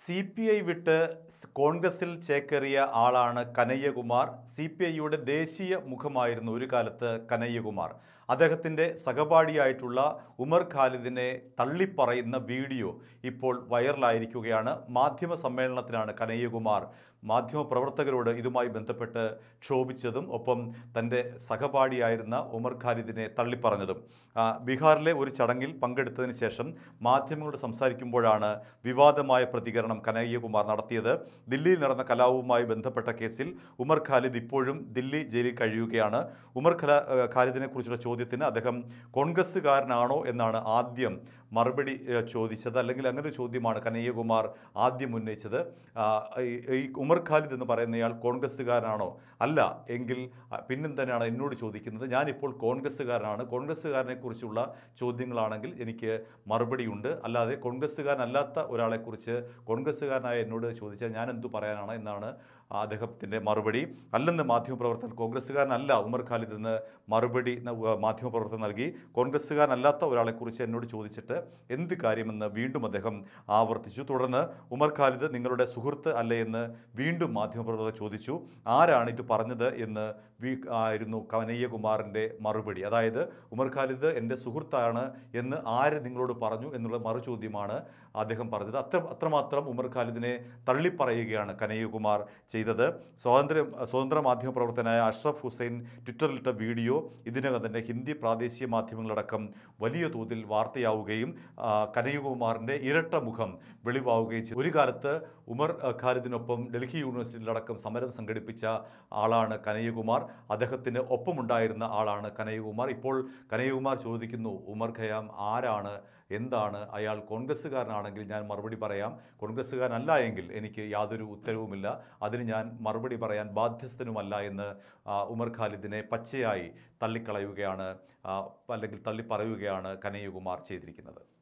C P I വിട്ട് സ് കോൺഗ്രസിൽ ചേക്കേറിയ ആളാണ് കനയ്യകുമാർ സി പി ഐയുടെ ദേശീയ മുഖമായിരുന്നു ഒരു കാലത്ത് കനയ്യകുമാർ അദ്ദേഹത്തിൻ്റെ സഹപാഠിയായിട്ടുള്ള ഉമർ ഖാലിദിനെ തള്ളിപ്പറയുന്ന വീഡിയോ ഇപ്പോൾ വൈറലായിരിക്കുകയാണ് മാധ്യമ സമ്മേളനത്തിലാണ് കനയ്യകുമാർ മാധ്യമപ്രവർത്തകരോട് ഇതുമായി ബന്ധപ്പെട്ട് ക്ഷോഭിച്ചതും ഒപ്പം തൻ്റെ സഹപാഠിയായിരുന്ന ഉമർ ഖാലിദിനെ തള്ളിപ്പറഞ്ഞതും ആ, ബീഹാറിലെ ഒരു ചടങ്ങിൽ പങ്കെടുത്തതിന് ശേഷം മാധ്യമങ്ങളോട് സംസാരിക്കുമ്പോഴാണ് വിവാദമായ പ്രതികരണം കനയ്യകുമാർ നടത്തിയത് ദില്ലിയിൽ നടന്ന കലാപവുമായി ബന്ധപ്പെട്ട കേസിൽ ഉമർ ഖാലിദ് ഇപ്പോഴും ദില്ലി ജയിലിൽ കഴിയുകയാണ് ഉമർ ഖലാ ഖാലിദിനെ കുറിച്ചുള്ള ചോദ്യത്തിന് അദ്ദേഹം കോൺഗ്രസ്സുകാരനാണോ എന്നാണ് ആദ്യം മറുപടി ഏഹ്, ചോദിച്ചത് അല്ലെങ്കിൽ അങ്ങനെ ഒരു ചോദ്യമാണ് കനയ്യകുമാർ ആദ്യം ഉന്നയിച്ചത് ആ, ഈ- ഈ ഉമർ ഖാലിദ് എന്ന് പറയുന്നയാൾ കോൺഗ്രസ്സുകാരനാണോ അല്ല എങ്കിൽ ആ, പിന്നും തന്നെയാണ് എന്നോട് ചോദിക്കുന്നത് ഞാനിപ്പോൾ കോൺഗ്രസ്സുകാരനാണ് കോൺഗ്രസ്സുകാരനെ കുറിച്ചുള്ള ചോദ്യങ്ങളാണെങ്കിൽ എനിക്ക് മറുപടിയുണ്ട് അല്ലാതെ കോൺഗ്രസ്സുകാരനല്ലാത്ത ഒരാളെക്കുറിച്ച് കോൺഗ്രസ്സുകാരനായ എന്നോട് ചോദിച്ചാൽ ഞാൻ എന്തു പറയാനാണ് എന്നാണ് അദ്ദേഹത്തിൻ്റെ മറുപടി അല്ലെന്ന് മാധ്യമപ്രവർത്തകൻ കോൺഗ്രസ്സുകാരനല്ല ഉമർ ഖാലിദ് എന്ന് മറുപടി ന- ഉവ്വ് മാധ്യമപ്രവർത്തകൻ നൽകി കോൺഗ്രസ്സുകാരനല്ലാത്ത ഒരാളെക്കുറിച്ച് എന്നോട് ചോദിച്ചിട്ട് എന്ത് കാര്യമെന്ന് വീണ്ടും അദ്ദേഹം ആവർത്തിച്ചു തുടർന്ന് ഉമർ ഖാലിദ് നിങ്ങളുടെ സുഹൃത്ത് അല്ലേ എന്ന് വീണ്ടും മാധ്യമപ്രവർത്തകർ ചോദിച്ചു ആരാണ് ഇത് പറഞ്ഞത് എന്ന് വി ആയിരുന്നു കനയ്യകുമാറിൻ്റെ മറുപടി അതായത് ഉമർ ഖാലിദ് എൻ്റെ സുഹൃത്താണ് എന്ന് ആര് നിങ്ങളോട് പറഞ്ഞു എന്നുള്ള മറുചോദ്യമാണ് അദ്ദേഹം പറഞ്ഞത് അത്ര അത്രമാത്രം ഉമർ ഖാലിദിനെ തള്ളിപ്പറയുകയാണ് കനയ്യകുമാർ ചെയ്തത് സ്വാതന്ത്ര്യ സ്വതന്ത്ര മാധ്യമ പ്രവർത്തകനായ അഷ്റഫ് ഹുസൈൻ ട്വിറ്ററിലിട്ട വീഡിയോ ഇതിനകം തന്നെ ഹിന്ദി പ്രാദേശിക മാധ്യമങ്ങളടക്കം വലിയ തോതിൽ വാർത്തയാവുകയും ആ, കനയ്യകുമാറിൻ്റെ ഇരട്ട മുഖം വെളിവാവുകയും ചെയ്തു ഒരു കാലത്ത് ഉമർ ആ, ഖാലിദിനൊപ്പം ഡൽഹി യൂണിവേഴ്സിറ്റിയിലടക്കം സമരം സംഘടിപ്പിച്ച ആളാണ് കനയ്യകുമാർ അദ്ദേഹത്തിന് ഒപ്പമുണ്ടായിരുന്ന ആളാണ് കനയ്യകുമാർ ഇപ്പോൾ കനയ്യകുമാർ ചോദിക്കുന്നു ഉമർ ഖയാം ആരാണ് എന്താണ് അയാൾ കോൺഗ്രസ്സുകാരനാണെങ്കിൽ ഞാൻ മറുപടി പറയാം കോൺഗ്രസ്സുകാരനല്ല എങ്കിൽ എനിക്ക് യാതൊരു ഉത്തരവുമില്ല അതിന് ഞാൻ മറുപടി പറയാൻ ബാധ്യസ്ഥനുമല്ല എന്ന് ആ, ഉമർ ഖാലിദിനെ പച്ചയായി തള്ളിക്കളയുകയാണ് ആ, അല്ലെങ്കിൽ തള്ളിപ്പറയുകയാണ് കനയ്യകുമാർ ചെയ്തിരിക്കുന്നത്